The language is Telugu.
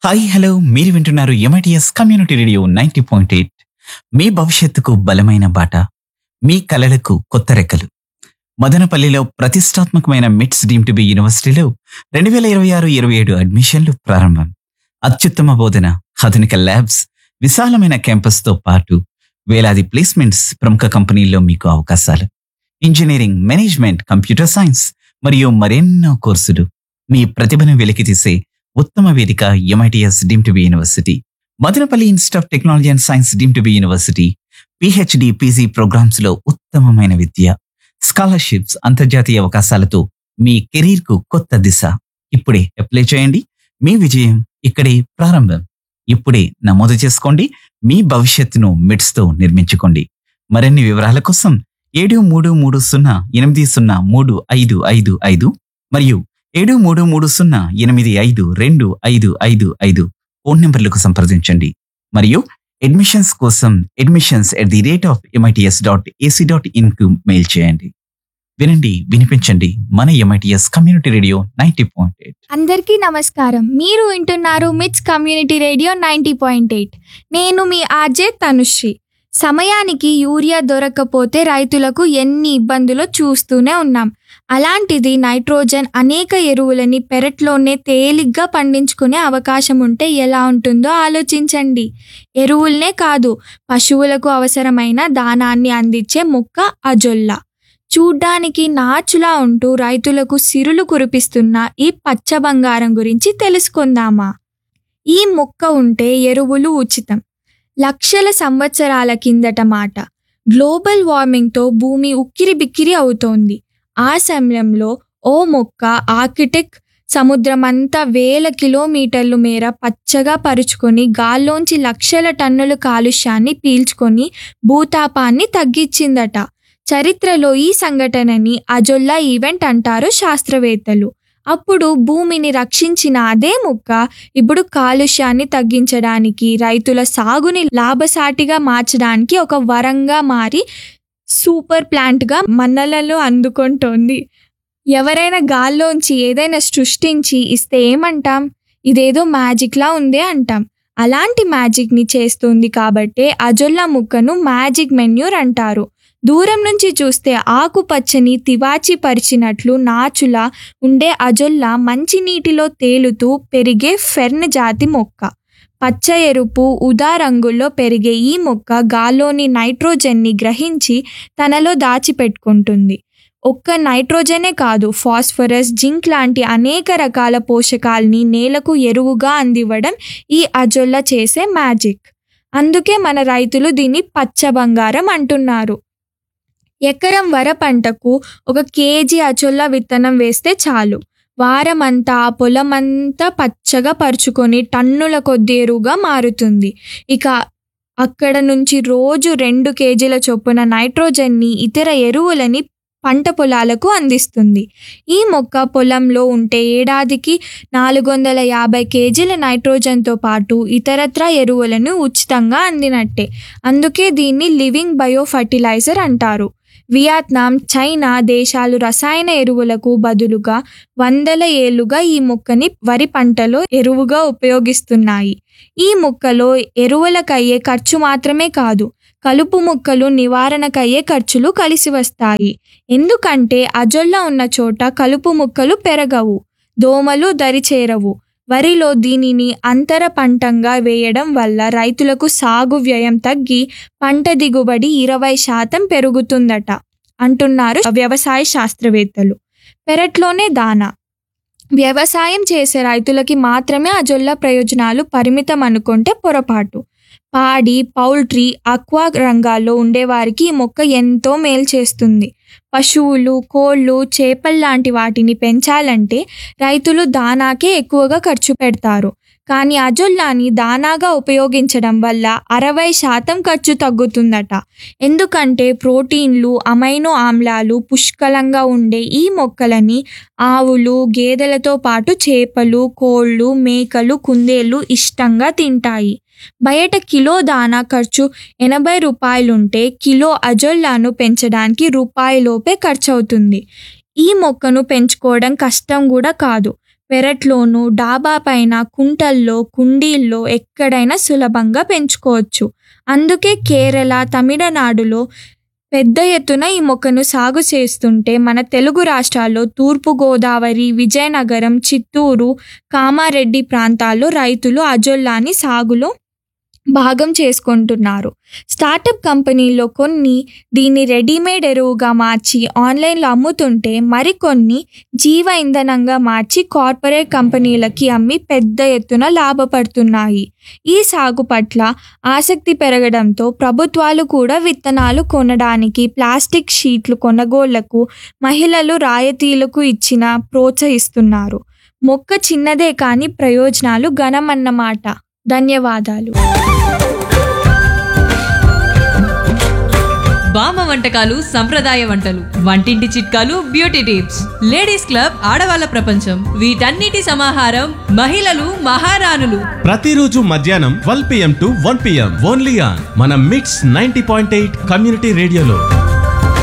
హాయ్ హలో మీరు వింటున్నారు MITS community radio ninety point eight మీ భవిష్యత్తుకు బలమైన బాట మీ కలలకు కొత్త రెక్కలు మదనపల్లిలో ప్రతిష్టాత్మకమైన మిట్స్ డీమ్ టు బి యూనివర్సిటీలో రెండు వేల ఇరవై ఆరు ఇరవై ఏడు అడ్మిషన్లు ప్రారంభం అత్యుత్తమ బోధన ఆధునిక ల్యాబ్స్ విశాలమైన క్యాంపస్తో పాటు వేలాది ప్లేస్మెంట్స్ ప్రముఖ కంపెనీల్లో మీకు అవకాశాలు ఇంజనీరింగ్ మేనేజ్మెంట్ కంప్యూటర్ సైన్స్ మరియు మరెన్నో కోర్సులు మీ ప్రతిభను వెలికితీసే ఉత్తమ వేదిక MITS deem to be university Madanapalle institute of technology and science deem to be university PhD PG programs లో ఉత్తమమైన విద్య స్కాలర్షిప్స్ అంతర్జాతీయ అవకాశాలతో మీ కెరీర్ కు కొత్త దిశ ఇప్పుడే అప్లై చేయండి మీ విజయం ఇక్కడే ప్రారంభం ఇప్పుడే నమోదు చేసుకోండి మీ భవిష్యత్తును మిడ్స్ తో నిర్మించుకోండి మరిన్ని వివరాల కోసం ఏడు మూడు మూడు సున్నా ఎనిమిది సున్నా మూడు ఐదు ఐదు ఐదు మరియు ఏడు మూడు మూడు సున్నా ఎనిమిది ఐదు రెండు ఐదు ఐదు ఐదు ఫోన్ నెంబర్లకు సంప్రదించండి మరియు అడ్మిషన్స్ కోసం admissions at the rate of MITS dot AC dot ఇన్కు మెయిల్ చేయండి వినండి వినిపించండి మన MITS community radio ninety point eight అందరికీ నమస్కారం మీరు వింటున్నారు MITS community radio ninety point eight నేను మీ ఆర్జే తనుశ్రీ సమయానికి యూరియా దొరకకపోతే రైతులకు ఎన్ని ఇబ్బందులో చూస్తూనే ఉన్నాం అలాంటిది నైట్రోజన్ అనేక ఎరువులని పెరట్లోనే తేలిగ్గా పండించుకునే అవకాశం ఉంటే ఎలా ఉంటుందో ఆలోచించండి ఎరువులనే కాదు పశువులకు అవసరమైన దానాన్ని అందించే మొక్క అజొల్లా చూడ్డానికి నాచులా ఉంటూ రైతులకు సిరులు కురిపిస్తున్న ఈ పచ్చ బంగారం గురించి తెలుసుకుందామా ఈ మొక్క ఉంటే ఎరువులు ఉచితం లక్షల సంవత్సరాల కిందట మాట గ్లోబల్ వార్మింగ్తో భూమి ఉక్కిరి బిక్కిరి అవుతోంది ఆ సమయంలో ఓ మొక్క ఆర్కిటెక్ సముద్రమంతా వేల కిలోమీటర్లు మేర పచ్చగా పరుచుకొని గాల్లోంచి లక్షల టన్నుల కాలుష్యాన్ని పీల్చుకొని భూతాపాన్ని తగ్గించిందట చరిత్రలో ఈ సంఘటనని అజొల్లా ఈవెంట్ అంటారు శాస్త్రవేత్తలు అప్పుడు భూమిని రక్షించిన అదే ముక్క ఇప్పుడు కాలుష్యాన్ని తగ్గించడానికి రైతుల సాగుని లాభసాటిగా మార్చడానికి ఒక వరంగా మారి సూపర్ ప్లాంట్గా మన్నలలో అందుకుంటోంది ఎవరైనా గాల్లోంచి ఏదైనా సృష్టించి ఇస్తే ఏమంటాం ఇదేదో మ్యాజిక్లా ఉందే అంటాం అలాంటి మ్యాజిక్ని చేస్తుంది కాబట్టే అజొల్లా ముక్కను మ్యాజిక్ మెన్యూర్ అంటారు దూరం నుంచి చూస్తే ఆకుపచ్చని తివాచి పరిచినట్లు నాచులా ఉండే అజొల్లా మంచినీటిలో తేలుతూ పెరిగే ఫెర్న్ జాతి మొక్క పచ్చ ఎరుపు ఉదా రంగుల్లో పెరిగే ఈ మొక్క గాల్లోని నైట్రోజన్ని గ్రహించి తనలో దాచిపెట్టుకుంటుంది ఒక్క నైట్రోజనే కాదు ఫాస్ఫరస్ జింక్ లాంటి అనేక రకాల పోషకాల్ని నేలకు ఎరువుగా అందివ్వడం ఈ అజొల్లా చేసే మ్యాజిక్ అందుకే మన రైతులు దీన్ని పచ్చ బంగారం అంటున్నారు ఎకరం వర పంటకు ఒక కేజీ అచొల్లా విత్తనం వేస్తే చాలు వారమంతా ఆ పొలమంతా పచ్చగా పరుచుకొని టన్నుల కొద్ది ఎరువుగా మారుతుంది ఇక అక్కడ నుంచి రోజు రెండు కేజీల చొప్పున నైట్రోజన్ని ఇతర ఎరువులని పంట పొలాలకు అందిస్తుంది ఈ మొక్క పొలంలో ఉంటే ఏడాదికి నాలుగు వందల యాభై కేజీల నైట్రోజన్తో పాటు ఇతరత్ర ఎరువులను ఉచితంగా అందినట్టే అందుకే దీన్ని లివింగ్ బయో ఫర్టిలైజర్ అంటారు వియత్నాం చైనా దేశాలు రసాయన ఎరువులకు బదులుగా వందల ఏళ్లుగా ఈ మొక్కని వరి పంటలో ఎరువుగా ఉపయోగిస్తున్నాయి ఈ మొక్కలో ఎరువులకయ్యే ఖర్చు మాత్రమే కాదు కలుపు మొక్కలు నివారణకయ్యే ఖర్చులు కలిసి వస్తాయి ఎందుకంటే అజొల్లా ఉన్న చోట కలుపు మొక్కలు పెరగవు దోమలు దరిచేరవు వరిలో దీనిని అంతర పంటంగా వేయడం వల్ల రైతులకు సాగు వ్యయం తగ్గి పంట దిగుబడి ఇరవై శాతం పెరుగుతుందట అంటున్నారు వ్యవసాయ శాస్త్రవేత్తలు పెరట్లోనే దానా వ్యవసాయం చేసే రైతులకి మాత్రమే అజొల్ల ప్రయోజనాలు పరిమితం అనుకుంటే పొరపాటు పాడి పౌల్ట్రీ అక్వా రంగాల్లో ఉండేవారికి ఈ మొక్క ఎంతో మేలు చేస్తుంది పశువులు కోళ్ళు చేపలు లాంటి వాటిని పెంచాలంటే రైతులు దానాకే ఎక్కువగా ఖర్చు పెడతారు కానీ అజొల్లాని దానాగా ఉపయోగించడం వల్ల అరవై శాతం ఖర్చు తగ్గుతుందట ఎందుకంటే ప్రోటీన్లు అమైనో ఆమ్లాలు పుష్కలంగా ఉండే ఈ మొక్కలని ఆవులు గేదెలతో పాటు చేపలు కోళ్ళు మేకలు కుందేళ్ళు ఇష్టంగా తింటాయి బయట కిలో దానా ఖర్చు ఎనభై రూపాయలుంటే కిలో అజొల్లాను పెంచడానికి రూపాయిలోపే ఖర్చు అవుతుంది ఈ మొక్కను పెంచుకోవడం కష్టం కూడా కాదు పెరట్లోనూ డాబా పైన కుంటల్లో కుండీల్లో ఎక్కడైనా సులభంగా పెంచుకోవచ్చు అందుకే కేరళ తమిళనాడులో పెద్ద ఎత్తున ఈ మొక్కను సాగు చేస్తుంటే మన తెలుగు రాష్ట్రాల్లో తూర్పు గోదావరి విజయనగరం చిత్తూరు కామారెడ్డి ప్రాంతాల్లో రైతులు అజొల్లాని సాగులో భాగం చేసుకుంటున్నారు స్టార్టప్ కంపెనీల్లో కొన్ని దీన్ని రెడీమేడ్ ఎరువుగా మార్చి ఆన్లైన్లో అమ్ముతుంటే మరికొన్ని జీవ ఇంధనంగా మార్చి కార్పొరేట్ కంపెనీలకి అమ్మి పెద్ద ఎత్తున లాభపడుతున్నాయి ఈ సాగు పట్ల ఆసక్తి పెరగడంతో ప్రభుత్వాలు కూడా విత్తనాలు కొనడానికి ప్లాస్టిక్ షీట్లు కొనుగోళ్లకు మహిళలు రాయితీలకు ఇచ్చిన ప్రోత్సహిస్తున్నారు మొక్క చిన్నదే కానీ ప్రయోజనాలు ఘనమన్నమాట ధన్యవాదాలు బామ్మ వంటకాలు సంప్రదాయ వంటలు వంటింటి చిట్కాలు బ్యూటీ టిప్స్ లేడీస్ క్లబ్ ఆడవాళ్ళ ప్రపంచం వీటన్నిటి సమాహారం మహిళలు మహారాణులు ప్రతిరోజు మధ్యాహ్నం twelve PM to one PM only on మన MITS ninety point eight community రేడియోలో